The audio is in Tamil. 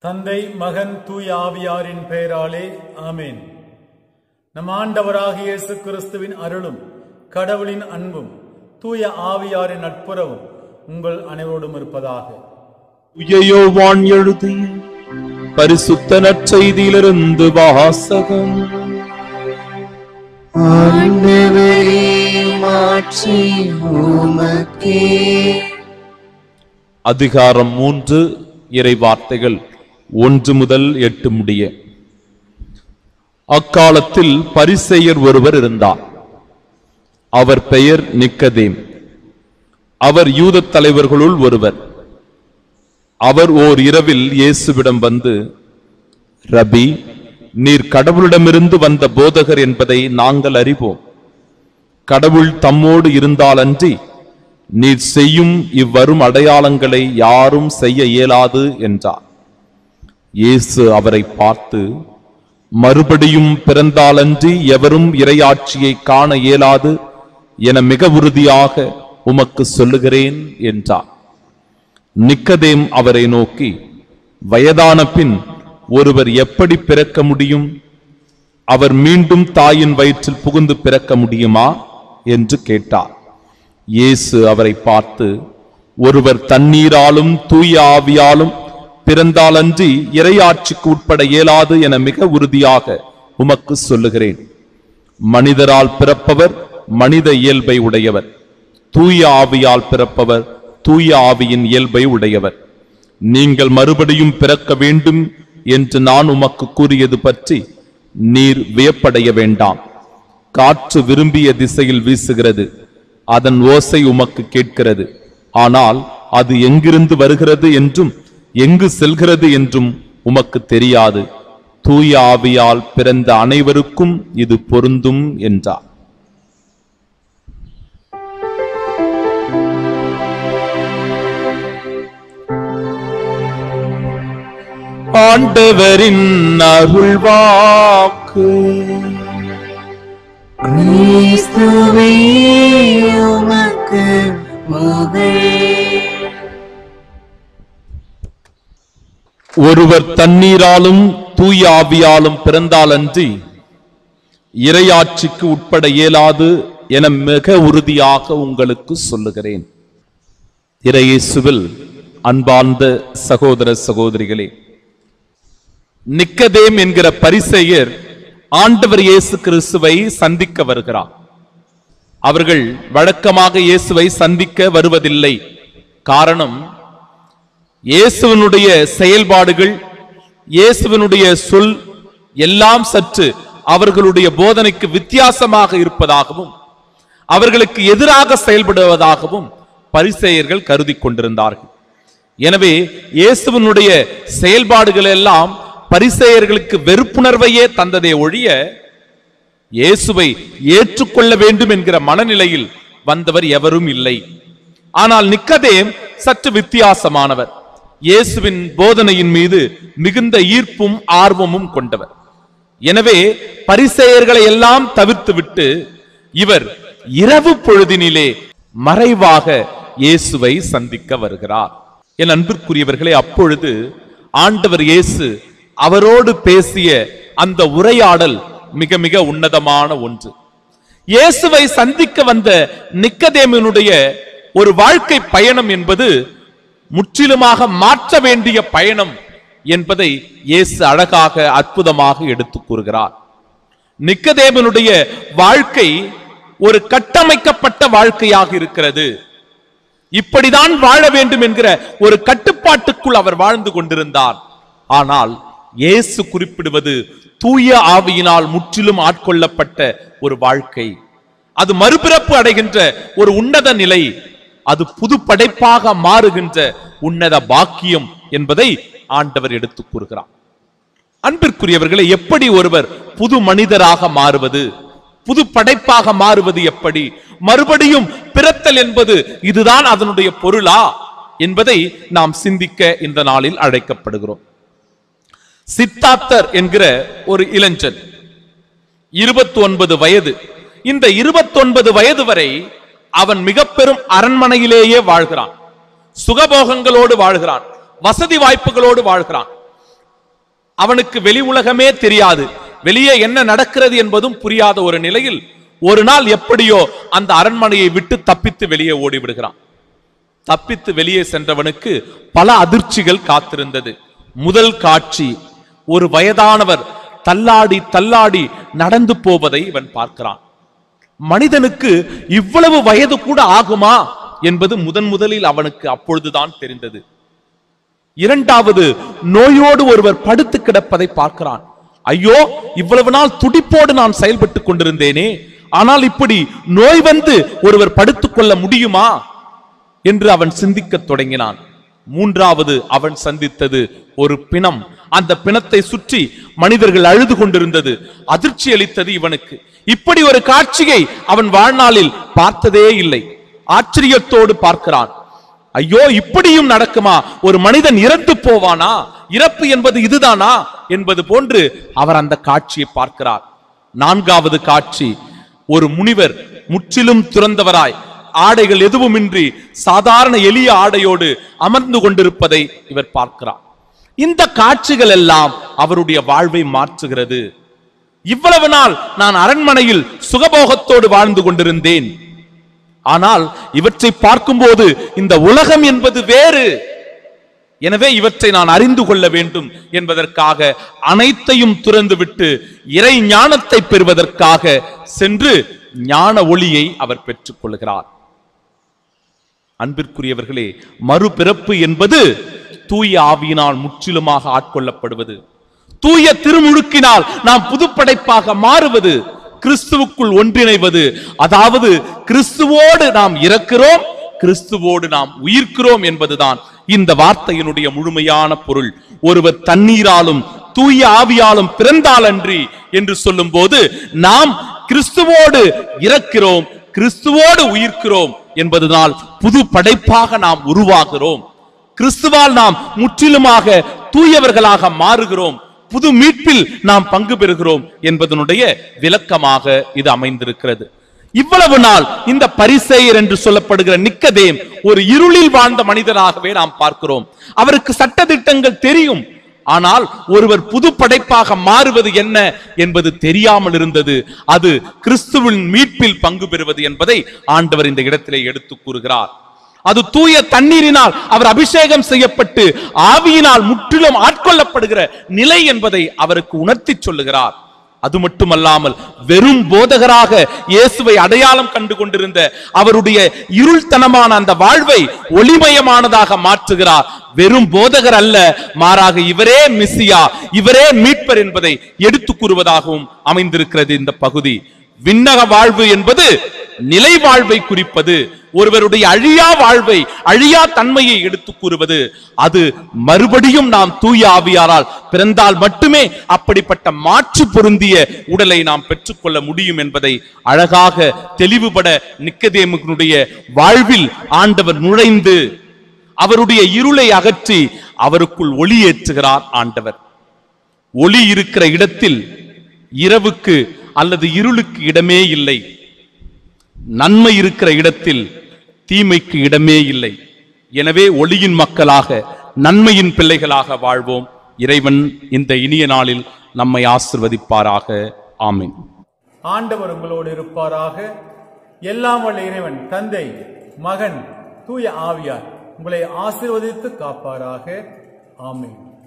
தந்தை மகன் தூய ஆவியாரின் பெயராலே ஆமென் நம் ஆண்டவராகிய இயேசு கிறிஸ்துவின் அருளும் கடவுளின் அன்பும் தூய ஆவியாரின் நட்புறவும் உங்கள் அனைவரோடும் இருப்பதாக யோவான் எழுதிய பரிசுத்த நற்செய்தியிலிருந்து வாசகம் ஆண்டவரே மாற்றி உமக்கே அதிகாரம் மூன்று இறை வார்த்தைகள் ஒன்று முதல் எட்டு முடிய அக்காலத்தில் பரிசெயர் ஒருவர் இருந்தார் அவர் பெயர் நிக்கதேம் அவர் யூதத் தலைவர்களுள் ஒருவர் அவர் ஓர் இரவில் இயேசுவிடம் வந்து ரபி நீர் கடவுளிடமிருந்து வந்த போதகர் என்பதை நாங்கள் அறிவோம் கடவுள் தம்மோடு இருந்தாலன்றி நீர் செய்யும் இவ்வரும் அடையாளங்களை யாரும் செய்ய இயலாது என்றார் இயேசு அவரை பார்த்து மறுபடியும் பிறந்தாலன்றி எவரும் இறையாட்சியை காண இயலாது என மிக உறுதியாக உமக்கு சொல்லுகிறேன் என்றார் நிக்கதேம் அவரை நோக்கி வயதான பின் ஒருவர் எப்படி பிறக்க முடியும் அவர் மீண்டும் தாயின் வயிற்றில் புகுந்து பிறக்க முடியுமா என்று கேட்டார் இயேசு அவரை பார்த்து ஒருவர் தண்ணீராலும் தூய ஆவியாலும் பிறந்தாலன்றி இறையாட்சிக்கு உட்பட இயலாது என மிக உறுதியாக உமக்கு சொல்லுகிறேன் மனிதரால் பிறப்பவர் மனித இயல்பை உடையவர் தூய ஆவியால் பிறப்பவர் தூய ஆவியின் இயல்பை உடையவர் நீங்கள் மறுபடியும் பிறக்க வேண்டும் என்று நான் உமக்கு கூறியது பற்றி நீர் வியப்படைய வேண்டாம் காற்று விரும்பிய திசையில் வீசுகிறது அதன் ஓசை உமக்கு கேட்கிறது ஆனால் அது எங்கிருந்து வருகிறது என்றும் எங்கு செல்கிறது என்றும் உமக்கு தெரியாது தூய ஆவியால் பிறந்த அனைவருக்கும் இது பொருந்தும் என்றார் ஆண்டவரின் அருள்வாக்கு கிறிஸ்துவே உமக்கு புகழ் ஒருவர் தண்ணீராலும் தூய ஆவியாலும் பிறந்தாலன்றி இறையாட்சிக்கு உட்பட இயலாது என மிக உறுதியாக உங்களுக்கு சொல்லுகிறேன் இறையேசுவில் அன்பார்ந்த சகோதர சகோதரிகளே நிக்கதேம் என்கிற பரிசெயர் ஆண்டவர் இயேசு கிறிஸ்துவை சந்திக்க வருகிறார் அவர்கள் வழக்கமாக இயேசுவை சந்திக்க வருவதில்லை காரணம் இயேசுவினுடைய செயல்பாடுகள் இயேசுவினுடைய சொல் எல்லாம் சற்று அவர்களுடைய போதனைக்கு வித்தியாசமாக இருப்பதாகவும் அவர்களுக்கு எதிராக செயல்படுவதாகவும் பரிசேயர்கள் கருதி கொண்டிருந்தார்கள் எனவே இயேசுவினுடைய செயல்பாடுகள் எல்லாம் பரிசேயர்களுக்கு வெறுப்புணர்வையே தந்ததே ஒழிய இயேசுவை ஏற்றுக்கொள்ள வேண்டும் என்கிற மனநிலையில் வந்தவர் எவரும் இல்லை ஆனால் நிக்கதேம் சற்று வித்தியாசமானவர் இயேசுவின் போதனையின் மீது மிகுந்த ஈர்ப்பும் ஆர்வமும் கொண்டவர் எனவே பரிசேயர்களை எல்லாம் தவிர்த்துவிட்டு இவர் இரவு பொழுதினிலே மறைவாக இயேசுவை சந்திக்க வருகிறார் என் அன்பிற்குரியவர்களே அப்பொழுது ஆண்டவர் இயேசு அவரோடு பேசிய அந்த உரையாடல் மிக மிக உன்னதமான ஒன்று இயேசுவை சந்திக்க வந்த நிக்கதேமனுடைய ஒரு வாழ்க்கை பயணம் என்பது முற்றிலுமாக மாற்ற வேண்டிய பயணம் என்பதை இயேசு அழகாக அற்புதமாக எடுத்துக் கூறுகிறார் நிக்கதேமனுடைய வாழ்க்கை ஒரு கட்டமைக்கப்பட்ட வாழ்க்கையாக இருக்கிறது இப்படிதான் வாழ வேண்டும் என்கிற ஒரு கட்டுப்பாட்டுக்குள் அவர் வாழ்ந்து கொண்டிருந்தார் ஆனால் இயேசு குறிப்பிடுவது தூய ஆவியினால் முற்றிலும் ஆட்கொள்ளப்பட்ட ஒரு வாழ்க்கை அது மறுபிறப்பு அடைகின்ற ஒரு உன்னத நிலை அது புது படைப்பாக மாறுகின்ற உன்னத பாக்கியம் என்பதை ஆண்டவர் எடுத்துக் கூறுகிறார் அன்பிற்குரியவர்களை எப்படி ஒருவர் புது மனிதராக மாறுவது புது படைப்பாக மாறுவது எப்படி மறுபடியும் பிறத்தல் என்பது இதுதான் அதனுடைய பொருளா என்பதை நாம் சிந்திக்க இந்த நாளில் அழைக்கப்படுகிறோம் சித்தார்த்தர் என்கிற ஒரு இளைஞன் இருபத்தி ஒன்பது வயது இந்த இருபத்தொன்பது வயது வரை அவன் மிக பெரும் அரண்மனையிலேயே வாழ்கிறான் சுகபோகங்களோடு வாழ்கிறான் வசதி வாய்ப்புகளோடு வாழ்கிறான் அவனுக்கு வெளி உலகமே தெரியாது வெளியே என்ன நடக்கிறது என்பதும் புரியாத ஒரு நிலையில் ஒரு நாள் எப்படியோ அந்த அரண்மனையை விட்டு தப்பித்து வெளியே ஓடி விடுகிறான் தப்பித்து வெளியே சென்றவனுக்கு பல அதிர்ச்சிகள் காத்திருந்தது முதல் காட்சி ஒரு வயதானவர் தள்ளாடி தள்ளாடி நடந்து போவதை இவன் பார்க்கிறான் மனிதனுக்கு இவ்வளவு வயது கூட ஆகுமா என்பது முதன் முதலில் அவனுக்கு அப்பொழுதுதான் தெரிந்தது இரண்டாவது நோயோடு ஒருவர் படுத்து கிடப்பதை பார்க்கிறான் ஐயோ இவ்வளவு நாள் துடிப்போடு நான் செயல்பட்டுக் கொண்டிருந்தேனே ஆனால் இப்படி நோய் வந்து ஒருவர் படுத்துக் கொள்ள முடியுமா என்று அவன் சிந்திக்கத் தொடங்கினான் மூன்றாவது அவன் சந்தித்தது ஒரு பிணம் அந்த பிணத்தை சுற்றி மனிதர்கள் அழுது கொண்டிருந்தது அதிர்ச்சி அளித்தது இவனுக்கு இப்படி ஒரு காட்சியை அவன் வாழ்நாளில் பார்த்ததே இல்லை ஆச்சரியத்தோடு பார்க்கிறான் ஐயோ இப்படியும் நடக்குமா ஒரு மனிதன் இறந்து போவானா இறப்பு என்பது இதுதானா என்பது போன்று அவர் அந்த காட்சியை பார்க்கிறார் நான்காவது காட்சி ஒரு முனிவர் முற்றிலும் துறந்தவராய் ஆடைகள் எதுவுமின்றி சாதாரண எளிய ஆடையோடு அமர்ந்து கொண்டிருப்பதை இவர் பார்க்கிறார் இந்த காட்சிகள் எல்லாம் அவருடைய வாழ்வை மாற்றுகிறது இவ்வளவு நாள் நான் அரண்மனையில் சுகபோகத்தோடு வாழ்ந்து கொண்டிருந்தேன் ஆனால் இவற்றை பார்க்கும்போது இந்த உலகம் என்பது வேறு எனவே இவற்றை நான் அறிந்து கொள்ள வேண்டும் என்பதற்காக அனைத்தையும் துறந்துவிட்டு இறை ஞானத்தை பெறுவதற்காக சென்று ஞான ஒளியை அவர் பெற்றுக் கொள்கிறார் அன்பிற்குரியவர்களே மறுபிறப்பு என்பது தூய ஆவியினால் முற்றிலுமாக ஆட்கொள்ளப்படுவது தூய திருமுழுக்கினால் நாம் புதுப்படைப்பாக மாறுவது கிறிஸ்துவுக்குள் ஒன்றிணைவது அதாவது கிறிஸ்துவோடு நாம் இறக்கிறோம் கிறிஸ்துவோடு நாம் உயிர்க்கிறோம் என்பதுதான் இந்த வார்த்தையினுடைய முழுமையான பொருள் ஒருவர் தண்ணீராலும் தூய ஆவியாலும் பிறந்தால் அன்றி என்று சொல்லும்போது நாம் கிறிஸ்துவோடு இறக்கிறோம் கிறிஸ்துவோடு உயிர்க்கிறோம் என்பதனால் புது படைப்பாக நாம் உருவாகிறோம் கிறிஸ்துவால் நாம் முற்றிலுமாக தூயவர்களாக மாறுகிறோம் புது மீட்பில் நாம் பங்கு பெறுகிறோம் என்பதனுடைய விளக்கமாக இது அமைந்திருக்கிறது இவ்வளவு நாள் இந்த பரிசேயர் என்று சொல்லப்படுகிற நிக்கதேம் ஒரு இருளில் வாழ்ந்த மனிதனாகவே நாம் பார்க்கிறோம் அவருக்கு சட்டதிட்டங்கள் தெரியும் ஆனால் ஒருவர் புது படைப்பாக மாறுவது என்ன என்பது தெரியாமல் இருந்தது அது கிறிஸ்துவின் மீட்பில் பங்கு பெறுவது என்பதை ஆண்டவர் இந்த இடத்திலே எடுத்து கூறுகிறார் அது தூய தண்ணீரினால் அவர் அபிஷேகம் செய்யப்பட்டு ஆவியினால் முற்றிலும் ஆட்கொள்ளப்படுகிற நிலை என்பதை அவருக்கு உணர்த்தி சொல்லுகிறார் அது மட்டுமல்லாமல் வெறும் போதகராக இயேசுவை அடையாளம் கண்டு கொண்டிருந்த அவருடைய இருள்தனமான அந்த வாழ்வை ஒளிமயமானதாக மாற்றுகிறார் வெறும் போதகர் அல்ல மாறாக இவரே மிசியா இவரே மீட்பர் என்பதை எடுத்து கூறுவதாகவும் அமைந்திருக்கிறது இந்த பகுதி விண்ணக வாழ்வு என்பது நிலை வாழ்வை குறிப்பது ஒருவருடைய அழியா வாழ்வை அழியா தன்மையை எடுத்து கூறுவது அது மறுபடியும் நாம் தூய ஆவியாரால் பிறந்தால் மட்டுமே அப்படிப்பட்ட மாற்று பொருந்திய உடலை நாம் பெற்றுக்கொள்ள முடியும் என்பதை அழகாக தெளிவுபட நிக்கதேமுனுடைய வாழ்வில் ஆண்டவர் நுழைந்து அவருடைய இருளை அகற்றி அவருக்குள் ஒளி ஏற்றுகிறார் ஆண்டவர் ஒளி இருக்கிற இடத்தில் இரவுக்கு அல்லது இருளுக்கு இடமே இல்லை நன்மை இருக்கிற இடத்தில் தீமைக்கு இடமே இல்லை எனவே ஒளியின் மக்களாக நன்மையின் பிள்ளைகளாக வாழ்வோம் இறைவன் இந்த இனிய நாளில் நம்மை ஆசிர்வதிப்பாராக ஆமென் ஆண்டவர் உங்களோடு இருப்பாராக எல்லாம் வல்ல இறைவன் தந்தை மகன் தூய ஆவியார் உங்களை ஆசீர்வதித்து காப்பாராக ஆமென்